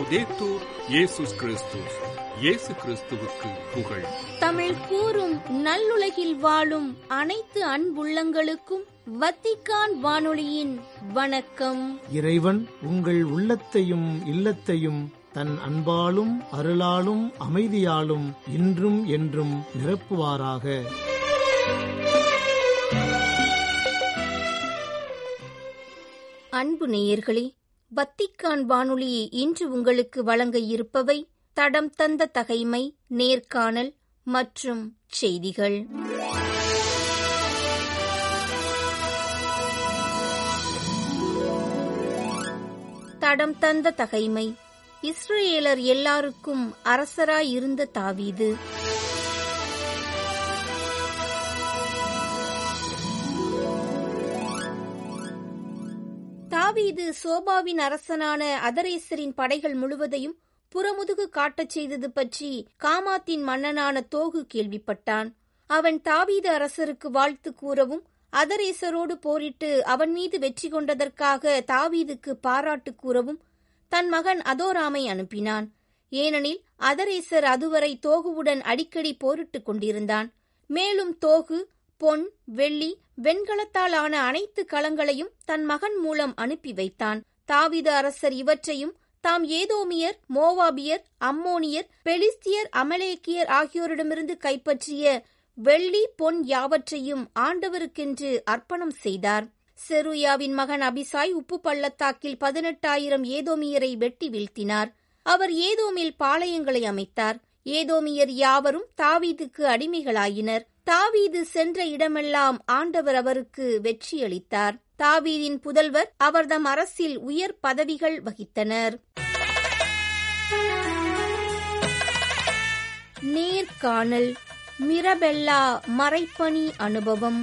லவ்தேத்தூர் இயேசுஸ் கிறிஸ்துஸ் இயேசு கிறிஸ்துவுக்கு புகழ் தமிழ் கூறும் நல்லுலகில் வாழும் அனைத்து அன்புள்ளங்களுக்கும் வத்திக்கான் வானொலியின் வணக்கம் இறைவன் உங்கள் உள்ளத்தையும் இல்லத்தையும் தன் அன்பாலும் அருளாலும் அமைதியாலும் இன்றும் என்றும் நிரப்புவாராக அன்பு நேயர்களே வத்திக்கான் வானொலி இன்று உங்களுக்கு வழங்க இருப்பவை தடம் தந்த தகைமை நேர்காணல் மற்றும் செய்திகள் தடம் தந்த தகைமை இஸ்ரேலர் எல்லாருக்கும் அரசராயிருந்த தாவீது தாவீது சோபாவின் அரசனான அதரேசரின் படைகள் முழுவதையும் புறமுதுகு காட்டச் செய்தது பற்றி காமாத்தின் மன்னனான தோகு கேள்விப்பட்டான் அவன் தாவீது அரசருக்கு வாழ்த்து கூறவும் அதரேசரோடு போரிட்டு அவன் மீது வெற்றி கொண்டதற்காக தாவீதுக்கு பாராட்டு கூறவும் தன் மகன் அதோராமை அனுப்பினான் ஏனெனில் அதரேசர் அதுவரை தோகுவுடன் அடிக்கடி போரிட்டுக் கொண்டிருந்தான் மேலும் தோகு பொன் வெள்ளி வெண்கலத்தால் ஆன அனைத்து களங்களையும் தன் மகன் மூலம் அனுப்பி வைத்தான் தாவீது அரசர் இவற்றையும் தாம் ஏதோமியர் மோவாபியர் அம்மோனியர் பெலிஸ்தியர் அமலேக்கியர் ஆகியோரிடமிருந்து கைப்பற்றிய வெள்ளி பொன் யாவற்றையும் ஆண்டவருக்கென்று அர்ப்பணம் செய்தார் செருயாவின் மகன் அபிசாய் உப்பு பள்ளத்தாக்கில் பதினெட்டாயிரம் ஏதோமியரை வெட்டி வீழ்த்தினார் அவர் ஏதோமில் பாளையங்களை அமைத்தார் ஏதோமியர் யாவரும் தாவீதுக்கு அடிமைகளாயினர் தாவீது சென்ற இடமெல்லாம் ஆண்டவர் அவருக்கு வெற்றியளித்தார் தாவீதின் புதல்வர் அவர்தம் அரசில் உயர் பதவிகள் வகித்தனர் நேர்காணல் மிரபெல்லா மறைப்பணி அனுபவம்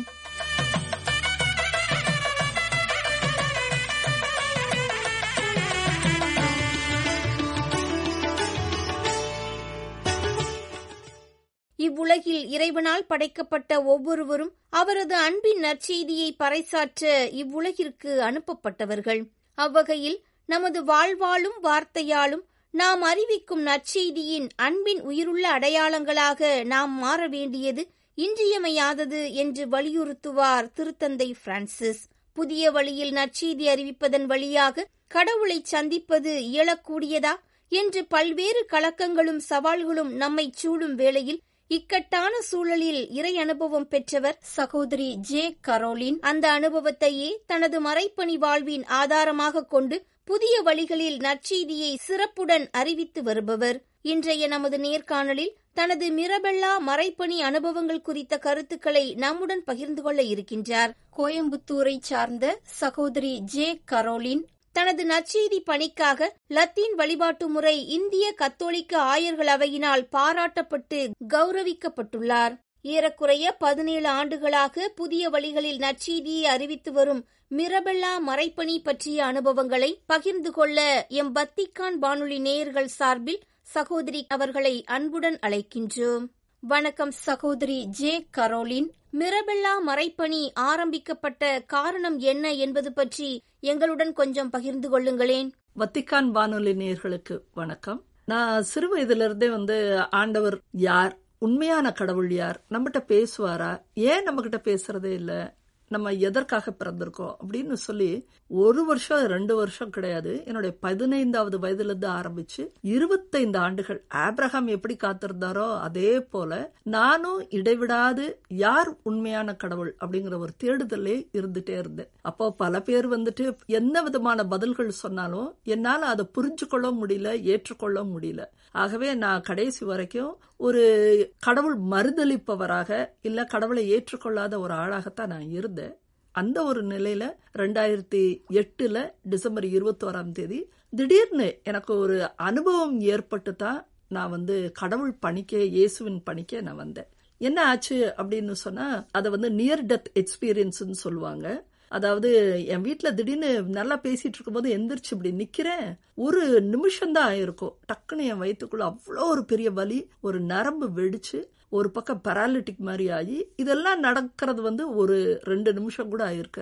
இவ்வுலகில் இறைவனால் படைக்கப்பட்ட ஒவ்வொருவரும் அவரது அன்பின் நற்செய்தியை பறைசாற்ற இவ்வுலகிற்கு அனுப்பப்பட்டவர்கள் அவ்வகையில் நமது வாழ்வாலும் வார்த்தையாலும் நாம் அறிவிக்கும் நற்செய்தியின் அன்பின் உயிருள்ள அடையாளங்களாக நாம் மாற வேண்டியது இன்றியமையாதது என்று வலியுறுத்துவார் திருத்தந்தை பிரான்சிஸ் புதிய வழியில் நற்செய்தி அறிவிப்பதன் வழியாக கடவுளை சந்திப்பது இயலக்கூடியதா என்று பல்வேறு கலக்கங்களும் சவால்களும் நம்மை சூடும் வேளையில் இக்கட்டான சூழலில் இறை அனுபவம் பெற்றவர் சகோதரி ஜே கரோலின் அந்த அனுபவத்தையே தனது மறைப்பணி வாழ்வின் ஆதாரமாக கொண்டு புதிய வழிகளில் நற்செய்தியை சிறப்புடன் அறிவித்து வருபவர் இன்றைய நமது நேர்காணலில் தனது மிரபெல்லா மறைப்பணி அனுபவங்கள் குறித்த கருத்துக்களை நம்முடன் பகிர்ந்து கொள்ள இருக்கின்றார் கோயம்புத்தூரை சார்ந்த சகோதரி ஜே கரோலின் தனது நற்செய்தி பணிக்காக லத்தீன் வழிபாட்டு முறை இந்திய கத்தோலிக்க ஆயர்கள் அவையினால் பாராட்டப்பட்டு கௌரவிக்கப்பட்டுள்ளார் ஏறக்குறைய பதினேழு ஆண்டுகளாக புதிய வழிகளில் நற்செய்தியை அறிவித்து வரும் மிரபெல்லா மறைப்பணி பற்றிய அனுபவங்களை பகிர்ந்து கொள்ள எம் பத்திக்கான் வானொலி நேயர்கள் சார்பில் சகோதரி அவர்களை அன்புடன் அழைக்கின்றோம் வணக்கம் சகோதரி ஜே கரோலின் மிரபெல்லா மறைப்பணி ஆரம்பிக்கப்பட்ட காரணம் என்ன என்பது பற்றி எங்களுடன் கொஞ்சம் பகிர்ந்து கொள்ளுங்களேன் வத்திக்கான் வானொலி நேயர்களுக்கு வணக்கம் நான் சிறு வயதிலிருந்தே வந்து ஆண்டவர் யார் உண்மையான கடவுள் யார் நம்மகிட்ட பேசுவாரா ஏன் நம்ம கிட்ட பேசுறதே இல்ல நம்ம எதற்காக பிறந்திருக்கோம் அப்படின்னு சொல்லி ஒரு வருஷம் ரெண்டு வருஷம் கிடையாது என்னுடைய பதினைந்தாவது வயதுல இருந்து ஆரம்பிச்சு இருபத்தைந்து ஆண்டுகள் ஆப்ரஹாம் எப்படி காத்திருந்தாரோ அதே போல நானும் இடைவிடாது யார் உண்மையான கடவுள் அப்படிங்கிற ஒரு தேடுதலே இருந்துட்டே இருந்தேன் அப்போ பல பேர் வந்துட்டு எந்த விதமான பதில்கள் சொன்னாலும் என்னால அதை புரிஞ்சு கொள்ள முடியல ஏற்றுக்கொள்ள முடியல ஆகவே நான் கடைசி வரைக்கும் ஒரு கடவுள் மறுதளிப்பவராக இல்ல கடவுளை ஏற்றுக்கொள்ளாத ஒரு ஆளாகத்தான் நான் இருந்தேன் அந்த ஒரு நிலையில ரெண்டாயிரத்தி எட்டுல டிசம்பர் இருபத்தோராம் தேதி திடீர்னு எனக்கு ஒரு அனுபவம் ஏற்பட்டு தான் நான் வந்து கடவுள் பணிக்க இயேசுவின் பணிக்க நான் வந்தேன் என்ன ஆச்சு அப்படின்னு சொன்னா அதை வந்து நியர் டெத் எக்ஸ்பீரியன்ஸ்னு சொல்லுவாங்க அதாவது என் வீட்டுல திடீர்னு நல்லா பேசிட்டு இருக்கும்போது எந்திரிச்சு இப்படி நிக்கிறேன் ஒரு நிமிஷம் தான் ஆயிருக்கும் டக்குன்னு என் வயிற்றுக்குள்ள அவ்வளோ ஒரு பெரிய வலி ஒரு நரம்பு வெடிச்சு ஒரு பக்கம் பெராலிட்டிக் மாதிரி ஆகி இதெல்லாம் நடக்கிறது வந்து ஒரு ரெண்டு நிமிஷம் கூட ஆயிருக்காது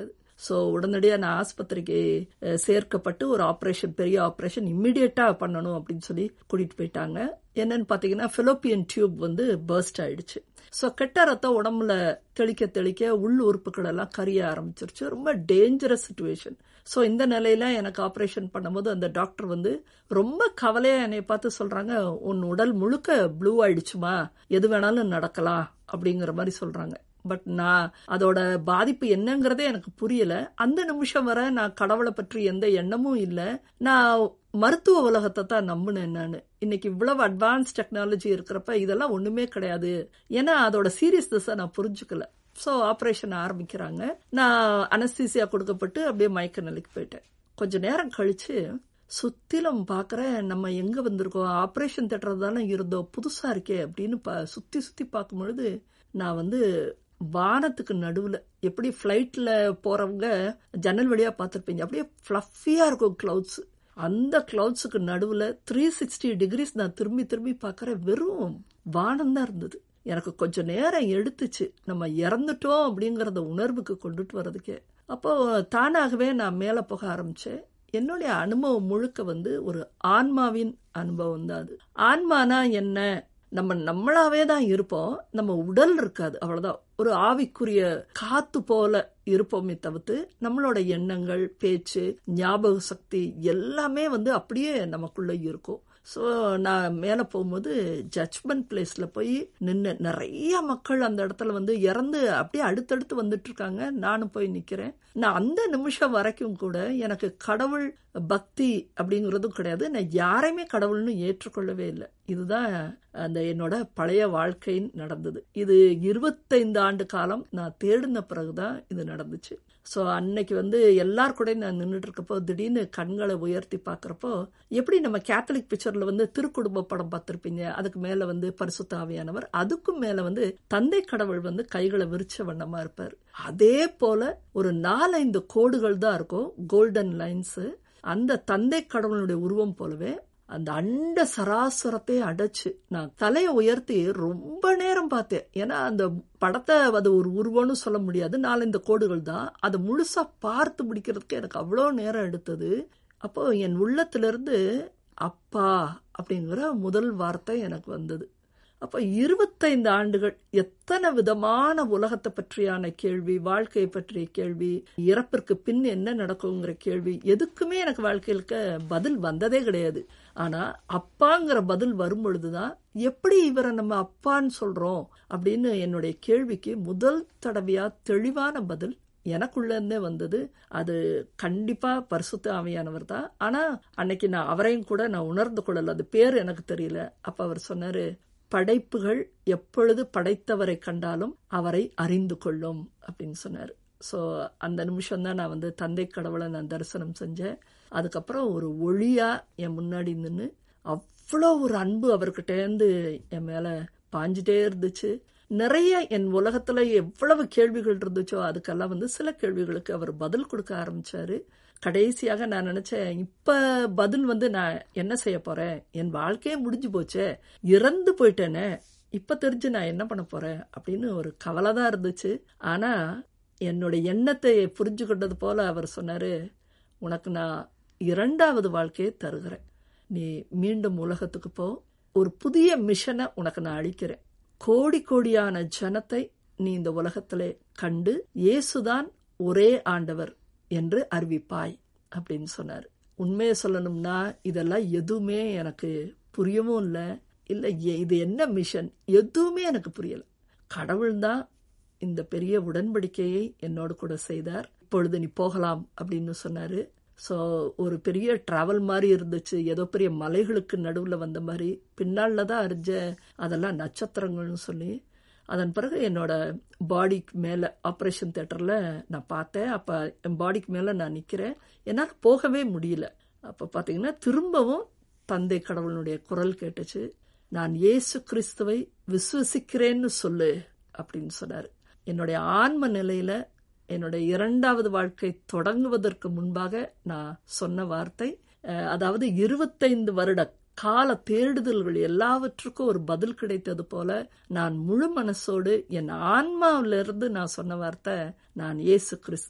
ஸோ உடனடியாக நான் ஆஸ்பத்திரிக்கு அஹ், சேர்க்கப்பட்டு ஒரு ஆப்ரேஷன் பெரிய ஆப்ரேஷன் இம்மிடியட்டா பண்ணணும் அப்படின்னு சொல்லி கூட்டிட்டு போயிட்டாங்க என்னன்னு பாத்தீங்கன்னா பிலோப்பியன் டியூப் வந்து பர்ஸ்ட் ஆயிடுச்சு ஸோ கெட்ட ரத்தம் உடம்புல தெளிக்க தெளிக்க உள் உறுப்புகள் எல்லாம் கரிய ஆரம்பிச்சிருச்சு ரொம்ப டேஞ்சரஸ் சுச்சுவேஷன் ஸோ இந்த நிலையில எனக்கு ஆப்ரேஷன் பண்ணும்போது அந்த டாக்டர் வந்து ரொம்ப கவலையா என்னை பார்த்து சொல்றாங்க உன் உடல் முழுக்க ப்ளூ ஆயிடுச்சுமா எது வேணாலும் நடக்கலாம் அப்படிங்கிற மாதிரி சொல்றாங்க பட் நான் அதோட பாதிப்பு என்னங்கிறதே எனக்கு புரியல அந்த நிமிஷம் வரை நான் கடவுளை பற்றி எந்த எண்ணமும் இல்லை நான் மருத்துவ உலகத்தை தான் நம்பினேன் நான் இன்னைக்கு இவ்வளவு அட்வான்ஸ் டெக்னாலஜி இருக்கிறப்ப இதெல்லாம் ஒண்ணுமே கிடையாது ஏன்னா அதோட சீரியஸ்னஸை நான் புரிஞ்சுக்கல ஸோ ஆப்ரேஷன் ஆரம்பிக்கிறாங்க நான் அனஸ்தீசியா கொடுக்கப்பட்டு அப்படியே மயக்க நிலைக்கு போயிட்டேன் கொஞ்ச நேரம் கழிச்சு சுத்திலும் பாக்குறேன் நம்ம எங்க வந்திருக்கோம் ஆப்ரேஷன் தேட்டர் தானே இருந்தோம் புதுசா இருக்கே அப்படின்னு பா- சுத்தி சுத்தி பார்க்கும் பொழுது நான் வந்து வானத்துக்கு நடுவுல எப்படி ஃபிளைட்ல போறவங்க ஜன்னல் வழியா பார்த்திருப்பீங்க அப்படியே ஃபிளஃபியா இருக்கும் கிளவுட்ஸ் அந்த கிளவுட்ஸுக்கு நடுவுல த்ரீ சிக்ஸ்டி டிகிரிஸ் நான் திரும்பி திரும்பி பார்க்கறேன் வெறும் வானம் தான் இருந்தது எனக்கு கொஞ்ச நேரம் எடுத்துச்சு நம்ம இறந்துட்டோம் அப்படிங்கறத உணர்வுக்கு கொண்டுட்டு வர்றதுக்கே அப்போ தானாகவே நான் மேல போக ஆரம்பிச்சேன் என்னுடைய அனுபவம் முழுக்க வந்து ஒரு ஆன்மாவின் அனுபவம் தான் அது ஆன்மானா என்ன நம்ம நம்மளாவே தான் இருப்போம் நம்ம உடல் இருக்காது அவ்வளவுதான் ஒரு ஆவிக்குரிய காத்து போல இருப்போமே தவிர்த்து நம்மளோட எண்ணங்கள் பேச்சு ஞாபக சக்தி எல்லாமே வந்து அப்படியே நமக்குள்ள இருக்கும் ஸோ நான் மேலே போகும்போது ஜட்ஜ்மெண்ட் பிளேஸ்ல போய் நின்று நிறைய மக்கள் அந்த இடத்துல வந்து இறந்து அப்படியே அடுத்தடுத்து வந்துட்டு இருக்காங்க நானும் போய் நிக்கிறேன் நான் அந்த நிமிஷம் வரைக்கும் கூட எனக்கு கடவுள் பக்தி அப்படிங்கறதும் கிடையாது நான் யாரையுமே கடவுள்னு ஏற்றுக்கொள்ளவே இல்லை இதுதான் அந்த என்னோட பழைய வாழ்க்கையின் நடந்தது இது இருபத்தைந்து ஆண்டு காலம் நான் தேடின பிறகுதான் இது நடந்துச்சு ஸோ அன்னைக்கு வந்து எல்லார் கூட நான் நின்றுட்டு இருக்கப்போ திடீர்னு கண்களை உயர்த்தி பார்க்கறப்போ எப்படி நம்ம கேத்தலிக் பிக்சர்ல வந்து திருக்குடும்ப படம் பார்த்திருப்பீங்க அதுக்கு மேல வந்து பரிசுத்த ஆவியானவர் அதுக்கும் மேல வந்து தந்தை கடவுள் வந்து கைகளை விரிச்ச வண்ணமா இருப்பார் அதே போல ஒரு நாலஞ்சு கோடுகள் தான் இருக்கும் கோல்டன் லைன்ஸ் அந்த தந்தை கடவுளுடைய உருவம் போலவே அந்த அண்ட சராசரத்தை அடைச்சு நான் தலையை உயர்த்தி ரொம்ப நேரம் பார்த்தேன் ஏன்னா அந்த படத்தை அது ஒரு உருவம்னு சொல்ல முடியாது நாலஞ்சு கோடுகள் தான் அதை முழுசா பார்த்து முடிக்கிறதுக்கு எனக்கு அவ்வளோ நேரம் எடுத்தது அப்போ என் உள்ளத்திலிருந்து அப்பா அப்படிங்கிற முதல் வார்த்தை எனக்கு வந்தது அப்ப இருபத்தைந்து ஆண்டுகள் எத்தனை விதமான உலகத்தை பற்றியான கேள்வி வாழ்க்கையை பற்றிய கேள்வி இறப்பிற்கு பின் என்ன நடக்குங்கிற கேள்வி எதுக்குமே எனக்கு வாழ்க்கையிலுக்கு பதில் வந்ததே கிடையாது ஆனா அப்பாங்கிற பதில் வரும் பொழுதுதான் எப்படி இவரை நம்ம அப்பான்னு சொல்றோம் அப்படின்னு என்னுடைய கேள்விக்கு முதல் தடவையா தெளிவான பதில் எனக்குள்ள இருந்தே வந்தது அது கண்டிப்பா பரிசுத்த ஆவியானவர் தான் ஆனா அன்னைக்கு நான் அவரையும் கூட நான் உணர்ந்து கொள்ளல அது பேர் எனக்கு தெரியல அப்ப அவர் சொன்னாரு படைப்புகள் எப்பொழுது படைத்தவரை கண்டாலும் அவரை அறிந்து கொள்ளும் அப்படின்னு சொன்னார் ஸோ அந்த நிமிஷம் தான் நான் வந்து தந்தை கடவுளை நான் தரிசனம் செஞ்சேன் அதுக்கப்புறம் ஒரு ஒளியா என் முன்னாடி நின்று அவ்வளோ ஒரு அன்பு அவர்கிட்டேருந்து என் மேல பாஞ்சிட்டே இருந்துச்சு நிறைய என் உலகத்துல எவ்வளவு கேள்விகள் இருந்துச்சோ அதுக்கெல்லாம் வந்து சில கேள்விகளுக்கு அவர் பதில் கொடுக்க ஆரம்பிச்சாரு கடைசியாக நான் நினைச்சேன் இப்ப பதில் வந்து நான் என்ன செய்ய போறேன் என் வாழ்க்கையே முடிஞ்சு போச்சே இறந்து போயிட்டேனே இப்ப தெரிஞ்சு நான் என்ன பண்ண போறேன் அப்படின்னு ஒரு கவலை தான் இருந்துச்சு ஆனா என்னோட எண்ணத்தை புரிஞ்சு கொண்டது போல அவர் சொன்னாரு உனக்கு நான் இரண்டாவது வாழ்க்கையை தருகிறேன் நீ மீண்டும் உலகத்துக்கு போ ஒரு புதிய மிஷனை உனக்கு நான் அளிக்கிறேன் கோடி கோடியான ஜனத்தை நீ இந்த உலகத்திலே கண்டு இயேசுதான் ஒரே ஆண்டவர் என்று அறிவிப்பாய் அப்படின்னு சொன்னார் உண்மையை சொல்லணும்னா இதெல்லாம் எதுவுமே எனக்கு புரியவும் இல்லை இல்லை இது என்ன மிஷன் எதுவுமே எனக்கு புரியல கடவுள் தான் இந்த பெரிய உடன்படிக்கையை என்னோடு கூட செய்தார் இப்பொழுது நீ போகலாம் அப்படின்னு சொன்னாரு ஸோ ஒரு பெரிய டிராவல் மாதிரி இருந்துச்சு ஏதோ பெரிய மலைகளுக்கு நடுவில் வந்த மாதிரி பின்னால தான் அறிஞ்ச அதெல்லாம் நட்சத்திரங்கள்னு சொல்லி அதன் பிறகு என்னோட பாடிக்கு மேலே ஆப்ரேஷன் தேட்டரில் நான் பார்த்தேன் அப்போ என் பாடிக்கு மேலே நான் நிற்கிறேன் என்னால் போகவே முடியல அப்போ பார்த்தீங்கன்னா திரும்பவும் தந்தை கடவுளுடைய குரல் கேட்டுச்சு நான் இயேசு கிறிஸ்துவை விசுவசிக்கிறேன்னு சொல்லு அப்படின்னு சொன்னார் என்னுடைய ஆன்ம நிலையில என்னுடைய இரண்டாவது வாழ்க்கை தொடங்குவதற்கு முன்பாக நான் சொன்ன வார்த்தை அதாவது இருபத்தைந்து வருட கால தேடுதல்கள் எல்லாவற்றுக்கும் ஒரு பதில் கிடைத்தது போல நான் முழு மனசோடு என் ஆன்மாவிலிருந்து நான் சொன்ன வார்த்தை நான் இயேசு கிறிஸ்துவை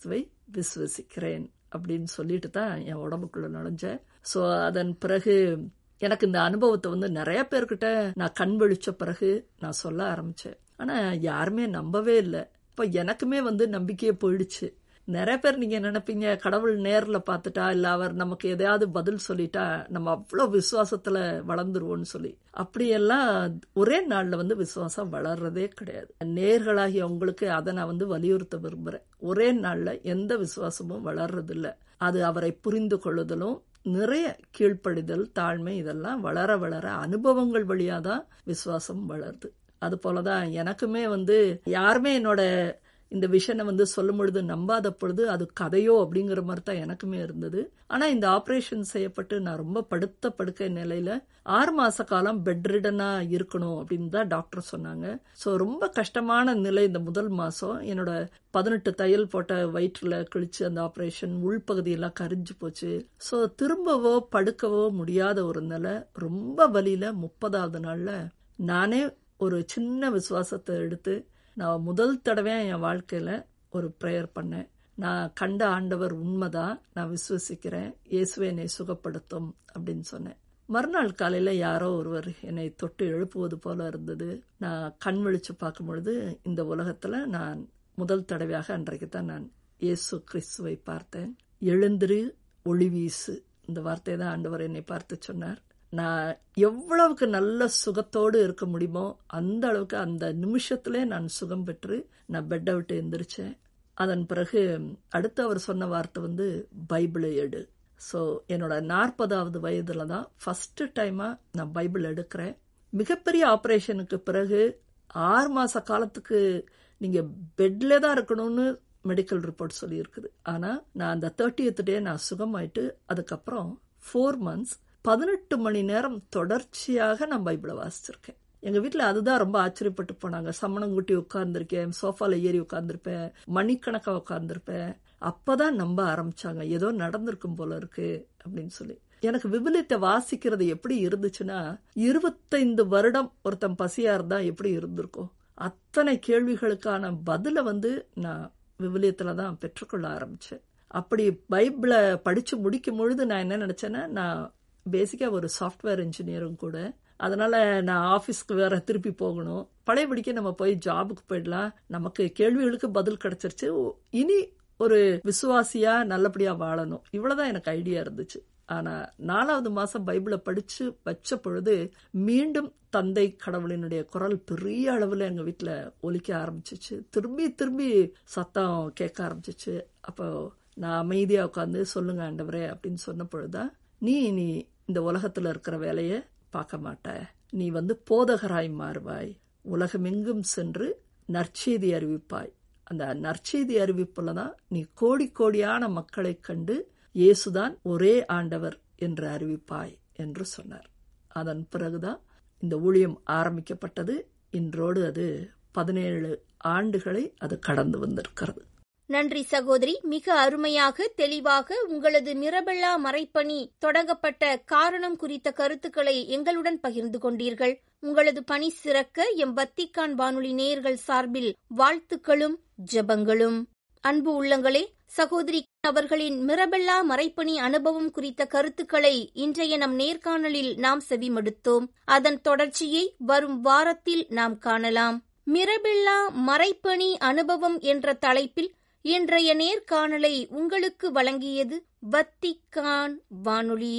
விசுவசிக்கிறேன் அப்படின்னு சொல்லிட்டு தான் என் உடம்புக்குள்ள நுழைஞ்சேன் ஸோ அதன் பிறகு எனக்கு இந்த அனுபவத்தை வந்து நிறைய பேர்கிட்ட நான் கண் விழிச்ச பிறகு நான் சொல்ல ஆரம்பிச்சேன் ஆனா யாருமே நம்பவே இல்லை இப்போ எனக்குமே வந்து நம்பிக்கையே போயிடுச்சு நிறைய பேர் நீங்க நினைப்பீங்க கடவுள் நேர்ல பார்த்துட்டா இல்ல அவர் நமக்கு எதையாவது பதில் சொல்லிட்டா நம்ம அவ்வளவு விசுவாசத்துல வளர்ந்துருவோம்னு சொல்லி அப்படியெல்லாம் ஒரே நாள்ல வந்து விசுவாசம் வளர்றதே கிடையாது நேர்களாகி உங்களுக்கு அதை நான் வந்து வலியுறுத்த விரும்புறேன் ஒரே நாள்ல எந்த விசுவாசமும் வளர்றதில்ல அது அவரை புரிந்து கொள்ளுதலும் நிறைய கீழ்ப்படிதல் தாழ்மை இதெல்லாம் வளர வளர அனுபவங்கள் வழியாதான் விசுவாசம் வளருது அது போலதான் எனக்குமே வந்து யாருமே என்னோட இந்த விஷனை வந்து சொல்லும் பொழுது நம்பாத பொழுது அது கதையோ அப்படிங்கிற மாதிரி தான் எனக்குமே இருந்தது ஆனா இந்த ஆபரேஷன் செய்யப்பட்டு நான் ரொம்ப படுத்த படுக்கை நிலையில ஆறு மாச காலம் பெட் ரிடனா இருக்கணும் அப்படின்னு தான் டாக்டர் சொன்னாங்க ஸோ ரொம்ப கஷ்டமான நிலை இந்த முதல் மாசம் என்னோட பதினெட்டு தையல் போட்ட வயிற்றுல கிழிச்சு அந்த ஆபரேஷன் உள்பகுதியெல்லாம் கரிஞ்சு போச்சு ஸோ திரும்பவோ படுக்கவோ முடியாத ஒரு நிலை ரொம்ப வலியில முப்பதாவது நாள்ல நானே ஒரு சின்ன விசுவாசத்தை எடுத்து நான் முதல் தடவையா என் வாழ்க்கையில ஒரு ப்ரேயர் பண்ணேன் நான் கண்ட ஆண்டவர் உண்மைதான் நான் விசுவசிக்கிறேன் இயேசுவை என்னை சுகப்படுத்தும் அப்படின்னு சொன்னேன் மறுநாள் காலையில யாரோ ஒருவர் என்னை தொட்டு எழுப்புவது போல இருந்தது நான் கண் விழிச்சு பார்க்கும் பொழுது இந்த உலகத்துல நான் முதல் தடவையாக அன்றைக்கு தான் நான் இயேசு கிறிஸ்துவை பார்த்தேன் எழுந்திரு ஒளி வீசு இந்த வார்த்தை தான் ஆண்டவர் என்னை பார்த்து சொன்னார் நான் எவ்வளவுக்கு நல்ல சுகத்தோடு இருக்க முடியுமோ அந்த அளவுக்கு அந்த நிமிஷத்திலே நான் சுகம் பெற்று நான் பெட்டை விட்டு எந்திரிச்சேன் அதன் பிறகு அடுத்து அவர் சொன்ன வார்த்தை வந்து பைபிளை எடு ஸோ என்னோட நாற்பதாவது வயதுல தான் ஃபர்ஸ்ட் டைமா நான் பைபிள் எடுக்கிறேன் மிகப்பெரிய ஆபரேஷனுக்கு பிறகு ஆறு மாச காலத்துக்கு நீங்க பெட்ல தான் இருக்கணும்னு மெடிக்கல் ரிப்போர்ட் சொல்லி இருக்குது ஆனா நான் அந்த தேர்ட்டியத் டே நான் சுகமாயிட்டு அதுக்கப்புறம் ஃபோர் மந்த்ஸ் பதினெட்டு மணி நேரம் தொடர்ச்சியாக நான் பைபிளை வாசிச்சிருக்கேன் எங்க வீட்டுல அதுதான் ரொம்ப ஆச்சரியப்பட்டு போனாங்க சம்மணங்குட்டி உட்கார்ந்துருக்கேன் சோஃபால ஏறி உட்கார்ந்துருப்பேன் மணிக்கணக்கா உட்கார்ந்துருப்பேன் அப்பதான் நம்ப ஆரம்பிச்சாங்க ஏதோ நடந்திருக்கும் போல இருக்கு அப்படின்னு சொல்லி எனக்கு விபிலியத்தை வாசிக்கிறது எப்படி இருந்துச்சுன்னா இருபத்தைந்து வருடம் ஒருத்தன் பசியா இருந்தா எப்படி இருந்திருக்கும் அத்தனை கேள்விகளுக்கான பதில வந்து நான் விவிலியத்துல தான் பெற்றுக்கொள்ள ஆரம்பிச்சேன் அப்படி பைபிளை படிச்சு முடிக்கும் பொழுது நான் என்ன நினைச்சேன்னா நான் பேசிக்கா ஒரு சாஃப்ட்வேர் இன்ஜினியரும் கூட அதனால நான் ஆபீஸ்க்கு வேற திருப்பி போகணும் பழையபடிக்க நம்ம போய் ஜாபுக்கு போயிடலாம் நமக்கு கேள்விகளுக்கு பதில் கிடைச்சிருச்சு இனி ஒரு விசுவாசியா நல்லபடியா வாழணும் இவ்வளவுதான் எனக்கு ஐடியா இருந்துச்சு ஆனா நாலாவது மாசம் பைபிளை படிச்சு வச்ச பொழுது மீண்டும் தந்தை கடவுளினுடைய குரல் பெரிய அளவுல எங்க வீட்டுல ஒலிக்க ஆரம்பிச்சிச்சு திரும்பி திரும்பி சத்தம் கேட்க ஆரம்பிச்சிச்சு அப்போ நான் அமைதியா உட்காந்து சொல்லுங்க ஆண்டவரே அப்படின்னு சொன்ன பொழுதுதான் நீ நீ இந்த உலகத்துல இருக்கிற வேலைய பார்க்க மாட்ட நீ வந்து போதகராய் மாறுவாய் உலகமெங்கும் சென்று நற்செய்தி அறிவிப்பாய் அந்த நற்செய்தி அறிவிப்புல தான் நீ கோடி கோடியான மக்களை கண்டு இயேசுதான் ஒரே ஆண்டவர் என்று அறிவிப்பாய் என்று சொன்னார் அதன் பிறகுதான் இந்த ஊழியம் ஆரம்பிக்கப்பட்டது இன்றோடு அது பதினேழு ஆண்டுகளை அது கடந்து வந்திருக்கிறது நன்றி சகோதரி மிக அருமையாக தெளிவாக உங்களது மிரபெல்லா மறைப்பணி தொடங்கப்பட்ட காரணம் குறித்த கருத்துக்களை எங்களுடன் பகிர்ந்து கொண்டீர்கள் உங்களது பணி சிறக்க எம் வத்திக்கான் வானொலி நேயர்கள் சார்பில் வாழ்த்துக்களும் ஜெபங்களும் அன்பு உள்ளங்களே சகோதரி அவர்களின் மிரபெல்லா மறைப்பணி அனுபவம் குறித்த கருத்துக்களை இன்றைய நம் நேர்காணலில் நாம் செவிமடுத்தோம் அதன் தொடர்ச்சியை வரும் வாரத்தில் நாம் காணலாம் மிரபெல்லா மறைப்பணி அனுபவம் என்ற தலைப்பில் இன்றைய நேர்காணலை உங்களுக்கு வழங்கியது வத்திக்கான் வானொலி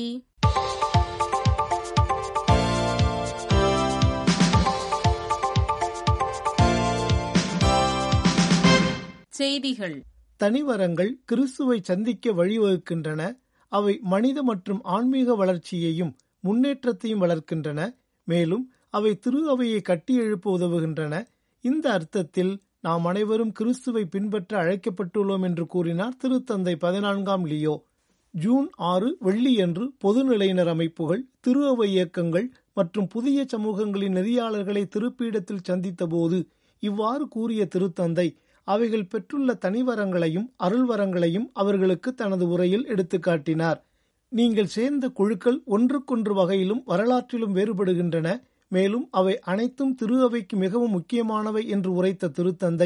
செய்திகள் தனிவரங்கள் கிறிஸ்துவை சந்திக்க வழிவகுக்கின்றன அவை மனித மற்றும் ஆன்மீக வளர்ச்சியையும் முன்னேற்றத்தையும் வளர்க்கின்றன மேலும் அவை திரு அவையை கட்டியெழுப்ப உதவுகின்றன இந்த அர்த்தத்தில் நாம் அனைவரும் கிறிஸ்துவை பின்பற்ற அழைக்கப்பட்டுள்ளோம் என்று கூறினார் திருத்தந்தை பதினான்காம் லியோ ஜூன் ஆறு வெள்ளியன்று பொதுநிலையினர் அமைப்புகள் திரு அவை இயக்கங்கள் மற்றும் புதிய சமூகங்களின் நெறியாளர்களை திருப்பீடத்தில் சந்தித்தபோது இவ்வாறு கூறிய திருத்தந்தை அவைகள் பெற்றுள்ள தனிவரங்களையும் அருள்வரங்களையும் அவர்களுக்கு தனது உரையில் எடுத்துக்காட்டினார் நீங்கள் சேர்ந்த குழுக்கள் ஒன்றுக்கொன்று வகையிலும் வரலாற்றிலும் வேறுபடுகின்றன மேலும் அவை அனைத்தும் திரு அவைக்கு மிகவும் முக்கியமானவை என்று உரைத்த திருத்தந்தை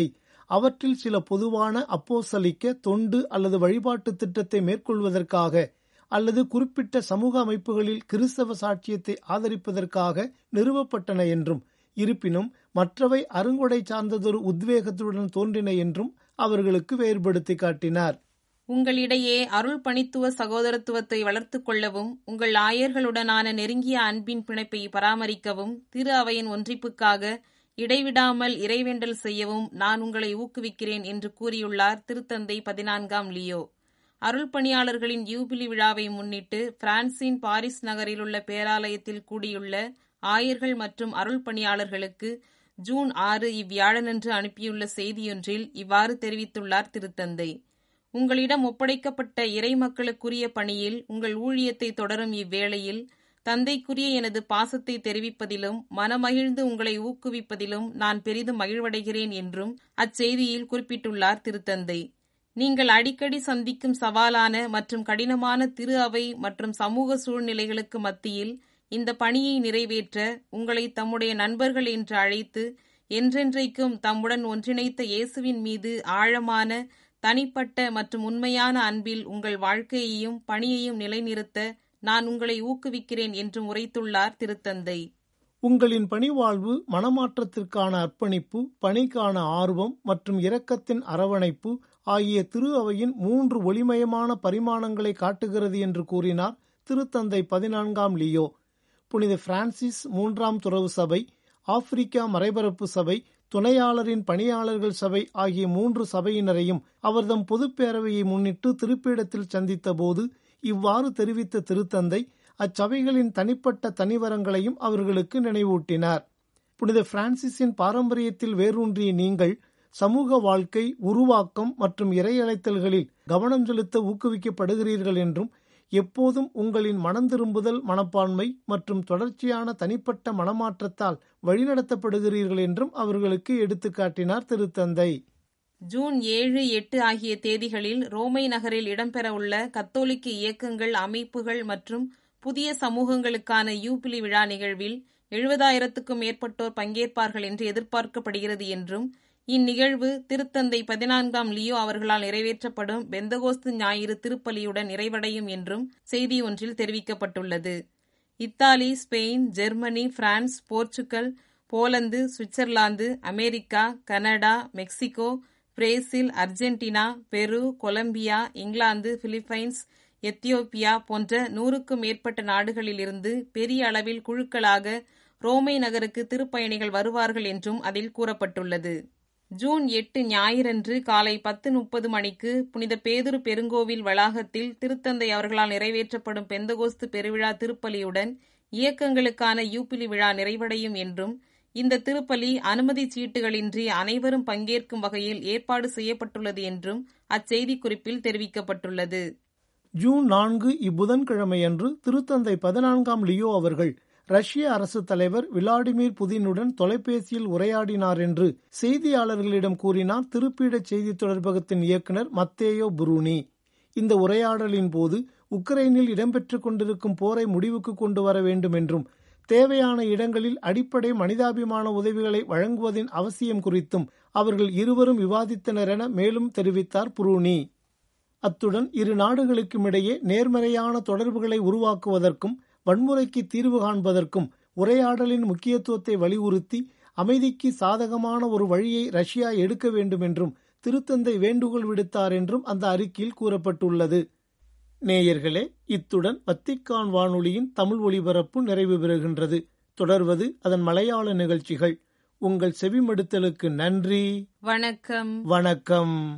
அவற்றில் சில பொதுவான அப்போசலிக்க தொண்டு அல்லது வழிபாட்டு திட்டத்தை மேற்கொள்வதற்காக அல்லது குறிப்பிட்ட சமூக அமைப்புகளில் கிறிஸ்தவ சாட்சியத்தை ஆதரிப்பதற்காக நிறுவப்பட்டன என்றும் இருப்பினும் மற்றவை அருங்கொடை சார்ந்ததொரு உத்வேகத்துடன் தோன்றின என்றும் அவர்களுக்கு வேறுபடுத்தி காட்டினார் உங்களிடையே அருள் பணித்துவ சகோதரத்துவத்தை வளர்த்துக் கொள்ளவும் உங்கள் ஆயர்களுடனான நெருங்கிய அன்பின் பிணைப்பை பராமரிக்கவும் திரு அவையின் ஒன்றிப்புக்காக இடைவிடாமல் இறைவேண்டல் செய்யவும் நான் உங்களை ஊக்குவிக்கிறேன் என்று கூறியுள்ளார் திருத்தந்தை பதினான்காம் லியோ அருள் பணியாளர்களின் யூபிலி விழாவை முன்னிட்டு பிரான்சின் பாரிஸ் நகரில் உள்ள பேராலயத்தில் கூடியுள்ள ஆயர்கள் மற்றும் அருள் பணியாளர்களுக்கு ஜூன் ஆறு இவ்வியாழனன்று அனுப்பியுள்ள செய்தியொன்றில் இவ்வாறு தெரிவித்துள்ளார் திருத்தந்தை உங்களிடம் ஒப்படைக்கப்பட்ட இறை மக்களுக்குரிய பணியில் உங்கள் ஊழியத்தை தொடரும் இவ்வேளையில் தந்தைக்குரிய எனது பாசத்தை தெரிவிப்பதிலும் மனமகிழ்ந்து உங்களை ஊக்குவிப்பதிலும் நான் பெரிதும் மகிழ்வடைகிறேன் என்றும் அச்செய்தியில் குறிப்பிட்டுள்ளார் திருத்தந்தை நீங்கள் அடிக்கடி சந்திக்கும் சவாலான மற்றும் கடினமான திரு அவை மற்றும் சமூக சூழ்நிலைகளுக்கு மத்தியில் இந்த பணியை நிறைவேற்ற உங்களை தம்முடைய நண்பர்கள் என்று அழைத்து என்றென்றைக்கும் தம்முடன் ஒன்றிணைத்த இயேசுவின் மீது ஆழமான தனிப்பட்ட மற்றும் உண்மையான அன்பில் உங்கள் வாழ்க்கையையும் பணியையும் நிலைநிறுத்த நான் உங்களை ஊக்குவிக்கிறேன் என்றும் உரைத்துள்ளார் திருத்தந்தை உங்களின் பணிவாழ்வு மனமாற்றத்திற்கான அர்ப்பணிப்பு பணிக்கான ஆர்வம் மற்றும் இரக்கத்தின் அரவணைப்பு ஆகிய திரு அவையின் மூன்று ஒளிமயமான பரிமாணங்களை காட்டுகிறது என்று கூறினார் திருத்தந்தை பதினான்காம் லியோ புனித பிரான்சிஸ் மூன்றாம் துறவு சபை ஆப்பிரிக்கா மறைபரப்பு சபை துணையாளரின் பணியாளர்கள் சபை ஆகிய மூன்று சபையினரையும் அவர்தம் பொதுப் பேரவையை முன்னிட்டு திருப்பீடத்தில் சந்தித்த போது இவ்வாறு தெரிவித்த திருத்தந்தை அச்சபைகளின் தனிப்பட்ட தனிவரங்களையும் அவர்களுக்கு நினைவூட்டினார் புனித பிரான்சிஸின் பாரம்பரியத்தில் வேரூன்றிய நீங்கள் சமூக வாழ்க்கை உருவாக்கம் மற்றும் இறையழைத்தல்களில் கவனம் செலுத்த ஊக்குவிக்கப்படுகிறீர்கள் என்றும் எப்போதும் உங்களின் மனந்திரும்புதல் மனப்பான்மை மற்றும் தொடர்ச்சியான தனிப்பட்ட மனமாற்றத்தால் வழிநடத்தப்படுகிறீர்கள் என்றும் அவர்களுக்கு எடுத்துக்காட்டினார் திருத்தந்தை ஜூன் ஏழு எட்டு ஆகிய தேதிகளில் ரோமை நகரில் இடம்பெறவுள்ள கத்தோலிக்க இயக்கங்கள் அமைப்புகள் மற்றும் புதிய சமூகங்களுக்கான யூபிலி விழா நிகழ்வில் எழுபதாயிரத்துக்கும் மேற்பட்டோர் பங்கேற்பார்கள் என்று எதிர்பார்க்கப்படுகிறது என்றும் இந்நிகழ்வு திருத்தந்தை பதினான்காம் லியோ அவர்களால் நிறைவேற்றப்படும் பெந்தகோஸ்து ஞாயிறு திருப்பலியுடன் நிறைவடையும் என்றும் செய்தி ஒன்றில் தெரிவிக்கப்பட்டுள்ளது Italy Spain Germany France Portugal Poland Switzerland America Canada Mexico Brazil Argentina Peru Colombia England Philippines Ethiopia போன்ற நூறுக்கும் மேற்பட்ட நாடுகளிலிருந்து பெரிய அளவில் குழுக்களாக ரோமை நகருக்கு திருப்பயணிகள் வருவார்கள் என்றும் அதில் கூறப்பட்டுள்ளது ஜூன் எட்டு ஞாயிறன்று காலை பத்து முப்பது மணிக்கு புனித பேதுரு பெருங்கோவில் வளாகத்தில் திருத்தந்தை அவர்களால் நிறைவேற்றப்படும் பெந்தகோஸ்து பெருவிழா திருப்பலியுடன் இயக்கங்களுக்கான யூப்பிலி விழா நிறைவடையும் என்றும் இந்த திருப்பலி அனுமதி சீட்டுகளின்றி அனைவரும் பங்கேற்கும் வகையில் ஏற்பாடு செய்யப்பட்டுள்ளது என்றும் அச்செய்தி குறிப்பில் தெரிவிக்கப்பட்டுள்ளது ஜூன் நான்கு இப்புதன்கிழமையன்று திருத்தந்தை பதினான்காம் லியோ அவர்கள் ரஷ்ய அரசு தலைவர் விளாடிமிர் புதினுடன் தொலைபேசியில் உரையாடினார் என்று செய்தியாளர்களிடம் கூறினார் திருப்பீடச் செய்தி தொடர்பகத்தின் இயக்குநர் மத்தேயோ புரூனி இந்த உரையாடலின் போது உக்ரைனில் இடம்பெற்றுக் கொண்டிருக்கும் போரை முடிவுக்கு கொண்டு வர வேண்டும் என்றும் தேவையான இடங்களில் அடிப்படை மனிதாபிமான உதவிகளை வழங்குவதின் அவசியம் குறித்தும் அவர்கள் இருவரும் விவாதித்தனர் என மேலும் தெரிவித்தார் புரூனி அத்துடன் இரு நாடுகளுக்கும் இடையே நேர்மறையான தொடர்புகளை உருவாக்குவதற்கும் வன்முறைக்கு தீர்வு காண்பதற்கும் உரையாடலின் முக்கியத்துவத்தை வலியுறுத்தி அமைதிக்கு சாதகமான ஒரு வழியை ரஷ்யா எடுக்க வேண்டும் என்றும் திருத்தந்தை வேண்டுகோள் விடுத்தார் என்றும் அந்த அறிக்கையில் கூறப்பட்டுள்ளது நேயர்களே இத்துடன் வத்திக்கான் வானொலியின் தமிழ் ஒலிபரப்பு நிறைவு பெறுகின்றது தொடர்வது அதன் மலையாள நிகழ்ச்சிகள் உங்கள் செவிமடுத்தலுக்கு நன்றி வணக்கம் வணக்கம்